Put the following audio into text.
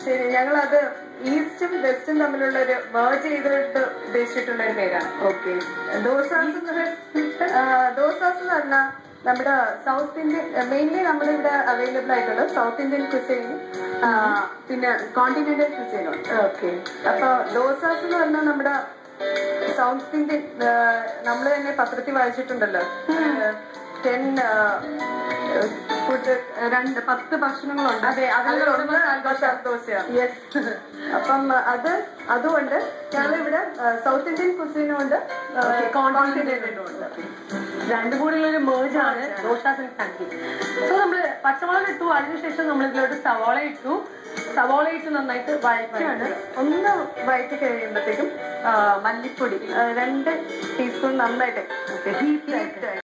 ശരി ഞങ്ങൾ അത് ഈസ്റ്റും വെസ്റ്റും തമ്മിലുള്ള ഒരു മേർജ് ചെയ്തിട്ട് ഉദ്ദേശിച്ചിട്ടുള്ള ഒരു പേരാണ് ഓക്കെ ദോസാസ് ദോസാസ് എന്ന് പറഞ്ഞാൽ നമ്മുടെ സൗത്ത് ഇന്ത്യൻ മെയിൻലി നമ്മളിവിടെ അവൈലബിൾ ആയിട്ടുള്ളത് സൗത്ത് ഇന്ത്യൻ കുസൈനും പിന്നെ കോണ്ടിനെന്റൽ കുസൈനും ഉണ്ട് ഓക്കെ അപ്പൊ ദോസാസ് എന്ന് പറഞ്ഞാൽ നമ്മുടെ സൗത്ത് ഇന്ത്യൻ നമ്മൾ തന്നെ പത്രത്തിൽ വായിച്ചിട്ടുണ്ടല്ലോ ടെൻ ഫുഡ് രണ്ട് പത്ത് ഭക്ഷണങ്ങളുണ്ട് അതെ, അതിലൊന്ന് മസാല ദോശയാണ് യെസ് അപ്പം അത് അതുകൊണ്ട് ഞങ്ങളിവിടെ സൗത്ത് ഇന്ത്യൻ കുസീനും ഉണ്ട് കോണ്ടിനെന്റലും ഉണ്ട് രണ്ടും കൂടിയുള്ള ഒരു മേജ് ആണ് ദോശാസ് ആൻഡ് തങ്കി സോ നമ്മള് പച്ചമുളക് ഇട്ടു അതിനുശേഷം നമ്മൾ ഇതിലോട്ട് സവാള ഇട്ടു സവാള ഇട്ട് നന്നായിട്ട് വഴറ്റാണ് ഒന്ന് വഴറ്റി കഴിയുമ്പോഴത്തേക്കും ആ, മല്ലിപ്പൊടി ആ, രണ്ട് ടീസ്പൂൺ നന്നായിട്ട് ഹീറ്റ് heat